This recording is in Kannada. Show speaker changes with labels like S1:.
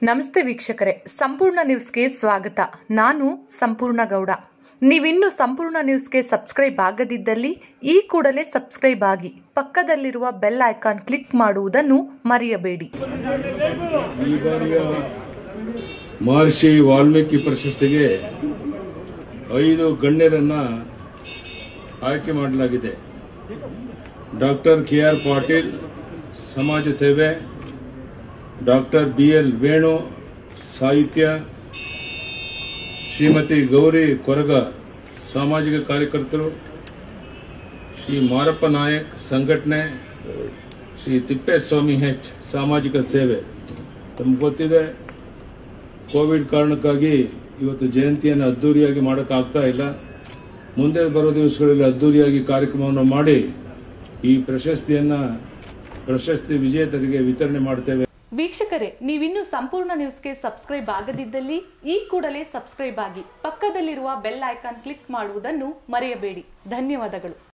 S1: ನಮಸ್ತೆ ವೀಕ್ಷಕರೇ ಸಂಪೂರ್ಣ ನ್ಯೂಸ್ಗೆ ಸ್ವಾಗತ ನಾನು ಸಂಪೂರ್ಣ ಗೌಡ ನೀವಿನ್ನು ಸಂಪೂರ್ಣ ನ್ಯೂಸ್ಗೆ ಸಬ್ಸ್ಕ್ರೈಬ್ ಆಗದಿದ್ದಲ್ಲಿ ಈ ಕೂಡಲೇ ಸಬ್ಸ್ಕ್ರೈಬ್ ಆಗಿ ಪಕ್ಕದಲ್ಲಿರುವ ಬೆಲ್ ಐಕಾನ್ ಕ್ಲಿಕ್ ಮಾಡುವುದನ್ನು ಮರೆಯಬೇಡಿ
S2: ಈ ಬಾರಿಯ ಮಹರ್ಷಿ ವಾಲ್ಮೀಕಿ ಪ್ರಶಸ್ತಿಗೆ ಐದು ಗಣ್ಯರನ್ನ ಆಯ್ಕೆ ಮಾಡಲಾಗಿದೆ ಡಾಕ್ಟರ್ ಕೆ ಆರ್ ಪಾಟೀಲ್ ಸಮಾಜ ಸೇವೆ ಡಾಕ್ಟರ್ ಬಿ ಎಲ್ ವೇಣು ಸಾಹಿತ್ಯ ಶ್ರೀಮತಿ ಗೌರಿ ಕೊರಗ ಸಾಮಾಜಿಕ ಕಾರ್ಯಕರ್ತರು ಶ್ರೀ ಮಾರಪ್ಪ ನಾಯಕ್ ಸಂಘಟನೆ ಶ್ರೀ ತಿಪ್ಪೇಸ್ವಾಮಿ ಹೆಚ್ ಸಾಮಾಜಿಕ ಸೇವೆ ತಮ್ಗೆ ಗೊತ್ತಿದೆ ಕೋವಿಡ್ ಕಾರಣಕ್ಕಾಗಿ ಇವತ್ತು ಜಯಂತಿಯನ್ನು ಅದ್ದೂರಿಯಾಗಿ ಮಾಡೋಕ್ಕಾಗ್ತಾ ಇಲ್ಲ ಮುಂದೆ ಬರೋ ದಿವಸಗಳಲ್ಲಿ ಅದ್ದೂರಿಯಾಗಿ ಕಾರ್ಯಕ್ರಮವನ್ನು ಮಾಡಿ ಈ ಪ್ರಶಸ್ತಿಯನ್ನ ಪ್ರಶಸ್ತಿ ವಿಜೇತರಿಗೆ ವಿತರಣೆ ಮಾಡ್ತೇವೆ
S1: ವೀಕ್ಷಕರೇ ನೀವಿನ್ನು ಸಂಪೂರ್ಣ ನ್ಯೂಸ್ಗೆ ಸಬ್ಸ್ಕ್ರೈಬ್ ಆಗದಿದ್ದಲ್ಲಿ ಈ ಕೂಡಲೇ ಸಬ್ಸ್ಕ್ರೈಬ್ ಆಗಿ ಪಕ್ಕದಲ್ಲಿರುವ ಬೆಲ್ ಐಕಾನ್ ಕ್ಲಿಕ್ ಮಾಡುವುದನ್ನು ಮರೆಯಬೇಡಿ ಧನ್ಯವಾದಗಳು